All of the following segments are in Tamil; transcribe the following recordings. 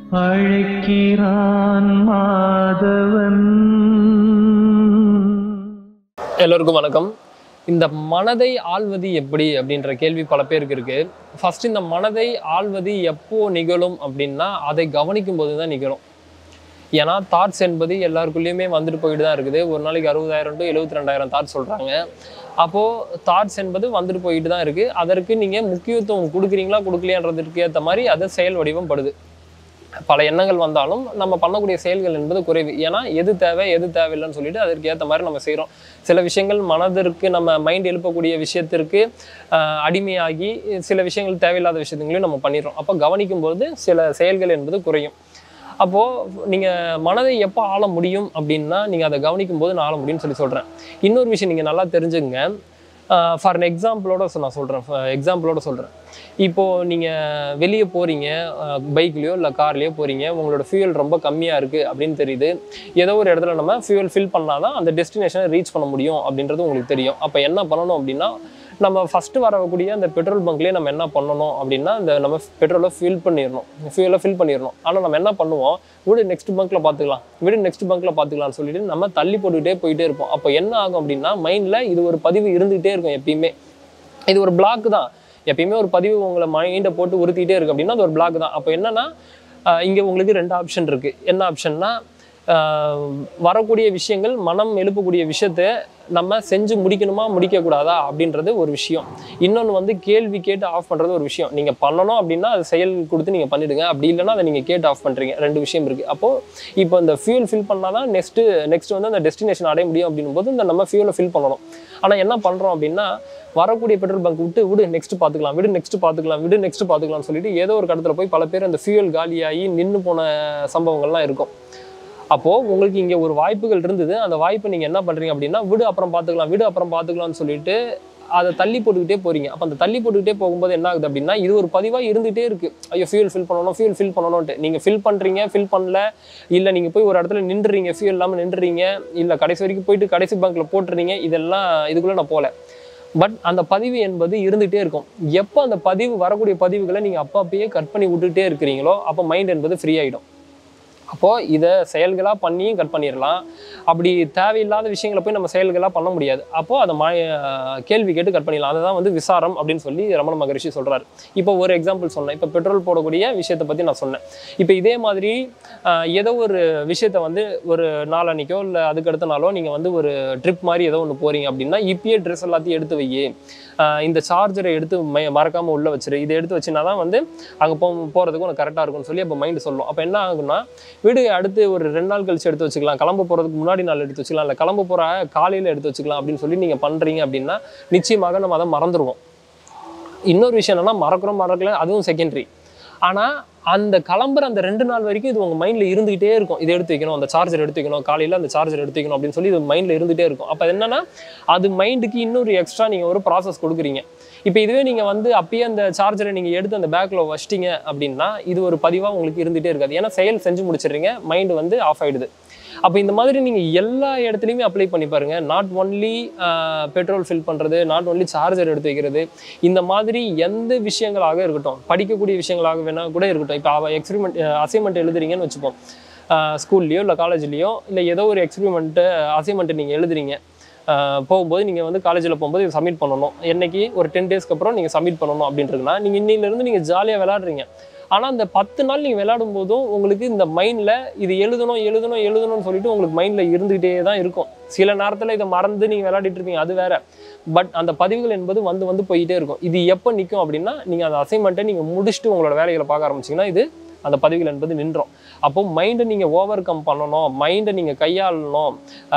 அழைக்கிறான் மாதவன் எல்லோருக்கும் வணக்கம் இந்த மனதை ஆள்வது எப்படி அப்படின்ற கேள்வி பல பேருக்கு இருக்கு ஃபர்ஸ்ட் இந்த மனதை ஆள்வது எப்போ நிகழும் அப்படின்னா அதை கவனிக்கும் போது தான் நிகழும் ஏன்னா தாட்ஸ் என்பது எல்லாருக்குள்ளேயுமே வந்துட்டு போயிட்டு தான் இருக்குது ஒரு நாளைக்கு அறுபதாயிரம் டு எழுபத்தி ரெண்டாயிரம் தாட்ஸ் சொல்கிறாங்க அப்போது தாட்ஸ் என்பது வந்துட்டு போயிட்டு தான் இருக்குது அதற்கு நீங்கள் முக்கியத்துவம் கொடுக்குறீங்களா கொடுக்கலையான்றதுக்கு ஏற்ற மாதிரி அது செயல் வடிவம் படுது பல எண்ணங்கள் வந்தாலும் நம்ம பண்ணக்கூடிய செயல்கள் என்பது குறைவு ஏன்னா எது தேவை எது தேவையில்லைன்னு சொல்லிட்டு அதற்கு ஏற்ற மாதிரி நம்ம செய்கிறோம் சில விஷயங்கள் மனதிற்கு நம்ம மைண்ட் எழுப்பக்கூடிய விஷயத்திற்கு ஆஹ், அடிமையாகி சில விஷயங்கள் தேவையில்லாத விஷயங்களையும் நம்ம பண்ணிடுறோம் அப்போ கவனிக்கும் போது சில செயல்கள் என்பது குறையும் அப்போது நீங்கள் மனதை எப்போ ஆள முடியும் அப்படின்னா நீங்கள் அதை கவனிக்கும் போது நான் ஆள முடியும்னு சொல்லி சொல்கிறேன் இன்னொரு விஷயம் நீங்கள் நல்லா தெரிஞ்சுங்க ஃபார் an எக்ஸாம்பிளோட நான் சொல்கிறேன் எக்ஸாம்பிளோட சொல்கிறேன் இப்போது நீங்கள் வெளியே போகிறீங்க பைக்லேயோ இல்லை கார்லேயோ போகிறீங்க உங்களோட ஃபியூயல் ரொம்ப கம்மியாக இருக்குது அப்படின்னு தெரியுது ஏதோ ஒரு இடத்துல நம்ம ஃபியூயல் ஃபில் பண்ணால் தான் அந்த டெஸ்டினேஷனை ரீச் பண்ண முடியும் அப்படின்றது உங்களுக்கு தெரியும் அப்போ என்ன பண்ணணும் அப்படின்னா நம்ம ஃபஸ்ட்டு வரக்கூடிய அந்த பெட்ரோல் பங்க்லேயே நம்ம என்ன பண்ணணும் அப்படின்னா இந்த நம்ம பெட்ரோலை ஃபில் பண்ணிடணும் ஃபியூலை ஃபில் பண்ணிடணும் ஆனால் நம்ம என்ன பண்ணுவோம் விடு நெக்ஸ்ட் பங்க்கில் பார்த்துக்கலாம் விடு நெக்ஸ்ட் பங்க்கில் பார்த்துக்கலாம்னு சொல்லிட்டு நம்ம தள்ளி போட்டுக்கிட்டே போயிட்டே இருப்போம் அப்போ என்ன ஆகும் அப்படின்னா மைண்டில் இது ஒரு பதிவு இருந்துகிட்டே இருக்கும் எப்பயுமே இது ஒரு பிளாக் தான் எப்பயுமே ஒரு பதிவு உங்களை மைண்டை போட்டு உறுத்திட்டே இருக்கு அப்படின்னா அது ஒரு பிளாக் தான் அப்போ என்னன்னா ஆஹ் இங்க உங்களுக்கு ரெண்டு ஆப்ஷன் இருக்கு என்ன ஆப்ஷன்னா வரக்கூடிய விஷயங்கள் மனம் எழுப்பக்கூடிய விஷயத்த நம்ம செஞ்சு முடிக்கணுமா முடிக்கக்கூடாதா அப்படின்றது ஒரு விஷயம் இன்னொன்று வந்து கேள்வி கேட்டு ஆஃப் பண்ணுறது ஒரு விஷயம் நீங்கள் பண்ணணும் அப்படின்னா அது செயல் கொடுத்து நீங்கள் பண்ணிடுங்க அப்படி இல்லைன்னா அதை நீங்கள் கேட்டு ஆஃப் பண்ணுறீங்க ரெண்டு விஷயம் இருக்குது அப்போது இப்போ இந்த ஃபியூல் ஃபில் பண்ணால் தான் நெக்ஸ்ட்டு நெக்ஸ்ட் வந்து அந்த டெஸ்டினேஷன் அடைய முடியும் அப்படின்னும் போது இந்த நம்ம ஃபியூலை ஃபில் பண்ணணும் ஆனால் என்ன பண்ணுறோம் அப்படின்னா வரக்கூடிய பெட்ரோல் பங்க் விட்டு விடு நெக்ஸ்ட் பார்த்துக்கலாம் விடு நெக்ஸ்ட் பார்த்துக்கலாம் விடு நெக்ஸ்ட் பார்த்துக்கலாம்னு சொல்லிட்டு ஏதோ ஒரு கடத்துல போய் பல பேர் அந்த ஃபியூல் காலியாகி நின்று போன சம்பவங்கள்லாம் இருக்கும் அப்போது உங்களுக்கு இங்கே ஒரு வாய்ப்புகள் இருந்தது அந்த வாய்ப்பை நீங்கள் என்ன பண்ணுறீங்க அப்படின்னா விடு அப்புறம் பார்த்துக்கலாம் விடு அப்புறம் பார்த்துக்கலாம்னு சொல்லிட்டு அதை தள்ளி போட்டுக்கிட்டே போறீங்க அப்போ அந்த தள்ளி போட்டுக்கிட்டே போகும்போது என்ன ஆகுது அப்படின்னா இது ஒரு பதிவாக இருந்துகிட்டே இருக்குது ஐயோ ஃபியூல் ஃபில் பண்ணணும் ஃபியூல் ஃபில் பண்ணணும்ட்டு நீங்கள் ஃபில் பண்ணுறீங்க ஃபில் பண்ணல இல்லை நீங்கள் போய் ஒரு இடத்துல நின்றுறீங்க ஃபியூல் இல்லாமல் நின்றுறீங்க இல்லை கடைசி வரைக்கும் போயிட்டு கடைசி பேங்க்கில் போட்டுறீங்க இதெல்லாம் இதுக்குள்ளே நான் போகல பட் அந்த பதிவு என்பது இருந்துகிட்டே இருக்கும் எப்போ அந்த பதிவு வரக்கூடிய பதிவுகளை நீங்கள் அப்போ அப்பயே கட் பண்ணி விட்டுட்டே இருக்கிறீங்களோ அப்போ மைண்ட் என்பது ஃப்ரீ ஆகிடும் அப்போது இதை செயல்களாக பண்ணியும் கட் பண்ணிடலாம் அப்படி தேவையில்லாத விஷயங்களை போய் நம்ம செயல்களாக பண்ண முடியாது அப்போது அதை மா கேள்வி கேட்டு கட் பண்ணிடலாம் அதுதான் வந்து விசாரம் அப்படின்னு சொல்லி ரமண மகரிஷி சொல்கிறாரு இப்போ ஒரு எக்ஸாம்பிள் சொன்னேன் இப்போ பெட்ரோல் போடக்கூடிய விஷயத்தை பற்றி நான் சொன்னேன் இப்போ இதே மாதிரி ஆஹ், ஏதோ ஒரு விஷயத்தை வந்து ஒரு நாளன்னைக்கோ இல்லை அதுக்கு அடுத்த நாளோ நீங்கள் வந்து ஒரு ட்ரிப் மாதிரி ஏதோ ஒன்று போகிறீங்க அப்படின்னா இப்பயே ட்ரெஸ் எல்லாத்தையும் எடுத்து வை ஆஹ், இந்த சார்ஜரை எடுத்து மை மறக்காமல் உள்ளே வச்சிரு இதை எடுத்து வச்சுனா தான் வந்து அங்கே போ போகிறதுக்கு உனக்கு கரெக்டாக இருக்கும்னு சொல்லி அப்போ மைண்டு சொல்லும் அப்போ என்ன ஆகும்னா வீடு அடுத்து ஒரு ரெண்டு நாள் கழிச்சு எடுத்து வச்சுக்கலாம் கிளம்ப போகிறதுக்கு முன்னாடி நாள் எடுத்து வச்சுக்கலாம் இல்லை கிளம்ப போகிற காலையில் எடுத்து வச்சுக்கலாம் அப்படின்னு சொல்லி நீங்கள் பண்ணுறீங்க அப்படின்னா நிச்சயமாக நம்ம அதை மறந்துடுவோம் இன்னொரு விஷயம் என்னன்னா மறக்கிறோம் மறக்கல அதுவும் செகண்டரி ஆனால் அந்த கிளம்புற அந்த ரெண்டு நாள் வரைக்கும் இது உங்கள் மைண்டில் இருந்துகிட்டே இருக்கும் இதை எடுத்து வைக்கணும் அந்த சார்ஜர் எடுத்து வைக்கணும் காலையில் அந்த சார்ஜர் எடுத்து வைக்கணும் அப்படின்னு சொல்லி இது மைண்டில் இருந்துகிட்டே இருக்கும் அப்போ என்னன்னா அது மைண்டுக்கு இன்னொரு எக்ஸ்ட்ரா நீங்கள் ஒரு ப்ராசஸ் கொடுக்குறீங்க இப்போ இதுவே நீங்கள் வந்து அப்பயே அந்த சார்ஜரை நீங்கள் எடுத்து அந்த பேக்கில் வச்சிட்டீங்க அப்படின்னா இது ஒரு பதிவாக உங்களுக்கு இருந்துகிட்டே இருக்காது ஏன்னா செயல் செஞ்சு முடிச்சிடுறீங்க மைண்டு வந்து ஆஃப் ஆயிடுது அப்போ இந்த மாதிரி நீங்கள் எல்லா இடத்துலையுமே அப்ளை பண்ணி பாருங்க நாட் ஒன்லி பெட்ரோல் ஃபில் பண்ணுறது நாட் ஒன்லி சார்ஜர் எடுத்து வைக்கிறது இந்த மாதிரி எந்த விஷயங்களாக இருக்கட்டும் படிக்கக்கூடிய விஷயங்களாக வேணா கூட இருக்கட்டும் இப்போ அவ எக்ஸ்பிரிமெண்ட் அசைன்மெண்ட் எழுதுறீங்கன்னு வச்சுப்போம் ஸ்கூல்லையோ இல்லை காலேஜ்லேயோ இல்லை ஏதோ ஒரு எக்ஸ்பிரிமெண்ட்டு அசைன்மெண்ட் நீங்கள் எழுதுறீங்க ஆஹ் போகும்போது நீங்கள் வந்து காலேஜில் போகும்போது இது சப்மிட் பண்ணணும் என்னைக்கு ஒரு டென் டேஸ்க்கு அப்புறம் நீங்கள் சப்மிட் பண்ணணும் அப்படின்றதுனா நீங்கள் இன்னிலேருந்து நீங்கள் ஜாலியாக விளாடுறீங்க ஆனால் அந்த பத்து நாள் நீங்கள் விளையாடும் போதும் உங்களுக்கு இந்த மைண்டில் இது எழுதணும் எழுதணும் எழுதணும்னு சொல்லிட்டு உங்களுக்கு மைண்டில் இருந்துகிட்டே தான் இருக்கும் சில நேரத்தில் இதை மறந்து நீங்கள் விளையாடிட்டு இருப்பீங்க அது வேற பட் அந்த பதிவுகள் என்பது வந்து வந்து போயிட்டே இருக்கும் இது எப்போ நிற்கும் அப்படின்னா நீங்கள் அந்த அசைன்மெண்ட்டை நீங்கள் முடிச்சுட்டு உங்களோட வேலைகளை பார்க்க ஆரம்பிச்சிங்கன்னா இது அந்த பதிவுகள் என்பது நின்றோம் அப்போ மைண்டை நீங்கள் ஓவர் கம் பண்ணணும் மைண்டை நீங்கள் கையாளணும்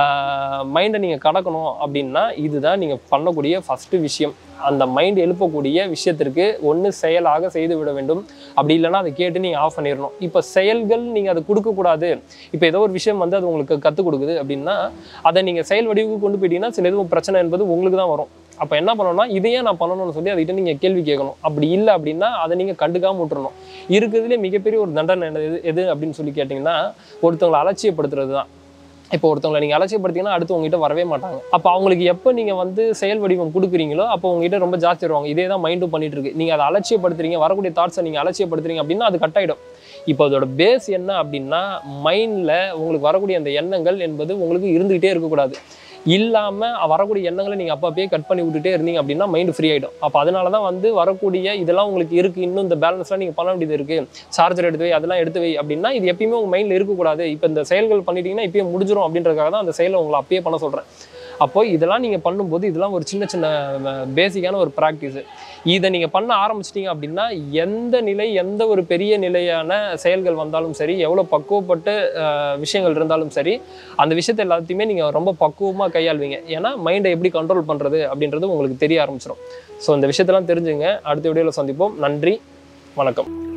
மைண்டை நீங்கள் கடக்கணும் அப்படின்னா இதுதான் நீங்கள் பண்ணக்கூடிய ஃபஸ்ட்டு விஷயம் அந்த மைண்ட் எழுப்பக்கூடிய விஷயத்திற்கு ஒன்று செயலாக செய்து விட வேண்டும் அப்படி இல்லைன்னா அதை கேட்டு நீங்கள் ஆஃப் பண்ணிடணும் இப்போ செயல்கள் நீங்கள் அதை கொடுக்கக்கூடாது இப்போ ஏதோ ஒரு விஷயம் வந்து அது உங்களுக்கு கற்றுக் கொடுக்குது அப்படின்னா அதை நீங்கள் செயல் வடிவுக்கு கொண்டு போயிட்டீங்கன்னா சில எதுவும் பிரச்சனை என்பது உங்களுக்கு தான் வரும் அப்போ என்ன பண்ணணும்னா இதையே நான் பண்ணணும்னு சொல்லி அதுகிட்ட நீங்கள் கேள்வி கேட்கணும் அப்படி இல்லை அப்படின்னா அதை நீங்கள் கண்டுக்காம விட்டுறணும் இருக்கிறதுலே மிகப்பெரிய ஒரு தண்டனை என்னது எது எது அப்படின்னு சொல்லி கேட்டிங்கன்னா ஒருத்தவங்களை அலட்சியப்படுத்துறது தான் இப்போ ஒருத்தவங்களை நீங்கள் அலட்சியப்படுத்தீங்கன்னா அடுத்து உங்ககிட்ட வரவே மாட்டாங்க அப்போ அவங்களுக்கு எப்போ நீங்கள் வந்து செயல் வடிவம் கொடுக்குறீங்களோ அப்போ உங்ககிட்ட ரொம்ப ஜாஸ்தி வருவாங்க இதே தான் மைண்டும் பண்ணிட்டு இருக்கு நீங்கள் அதை அலட்சியப்படுத்துறீங்க வரக்கூடிய தாட்ஸை நீங்கள் அலட்சியப்படுத்துறீங்க அப்படின்னா அது கட் ஆயிடும் இப்போ அதோட பேஸ் என்ன அப்படின்னா மைண்டில் உங்களுக்கு வரக்கூடிய அந்த எண்ணங்கள் என்பது உங்களுக்கு இருந்துகிட்டே இருக்கக்கூடாது இல்லாமல் வரக்கூடிய எண்ணங்களை நீங்கள் அப்பப்பயே கட் பண்ணி விட்டுட்டே இருந்தீங்க அப்படின்னா மைண்டு ஃப்ரீ ஆகிடும் அப்போ அதனால தான் வந்து வரக்கூடிய இதெல்லாம் உங்களுக்கு இருக்குது இன்னும் இந்த பேலன்ஸ்லாம் நீங்கள் பண்ண வேண்டியது இருக்குது சார்ஜர் எடுத்து வை அதெல்லாம் எடுத்து வை அப்படின்னா இது எப்பயுமே உங்கள் மைண்டில் இருக்கக்கூடாது இப்போ இந்த செயல்கள் பண்ணிட்டீங்கன்னா இப்பயே முடிஞ்சிடும் அப்படின்றதுக்காக தான் அந்த செயலை உங்களை அப்பயே பண்ண சொல்கிறேன் அப்போ இதெல்லாம் நீங்கள் பண்ணும்போது இதெல்லாம் ஒரு சின்ன சின்ன பேசிக்கான ஒரு ப்ராக்டிஸ் இதை நீங்கள் பண்ண ஆரம்பிச்சிட்டிங்க அப்படின்னா எந்த நிலை எந்த ஒரு பெரிய நிலையான செயல்கள் வந்தாலும் சரி எவ்வளோ பக்குவப்பட்ட அஹ், விஷயங்கள் இருந்தாலும் சரி அந்த விஷயத்தை எல்லாத்தையுமே நீங்கள் ரொம்ப பக்குவமாக கையாள்வீங்க ஏன்னா மைண்டை எப்படி கண்ட்ரோல் பண்ணுறது அப்படின்றது உங்களுக்கு தெரிய ஆரம்பிச்சிடும் ஸோ இந்த விஷயத்தெல்லாம் தெரிஞ்சுங்க அடுத்த வீடியோவில் சந்திப்போம் நன்றி வணக்கம்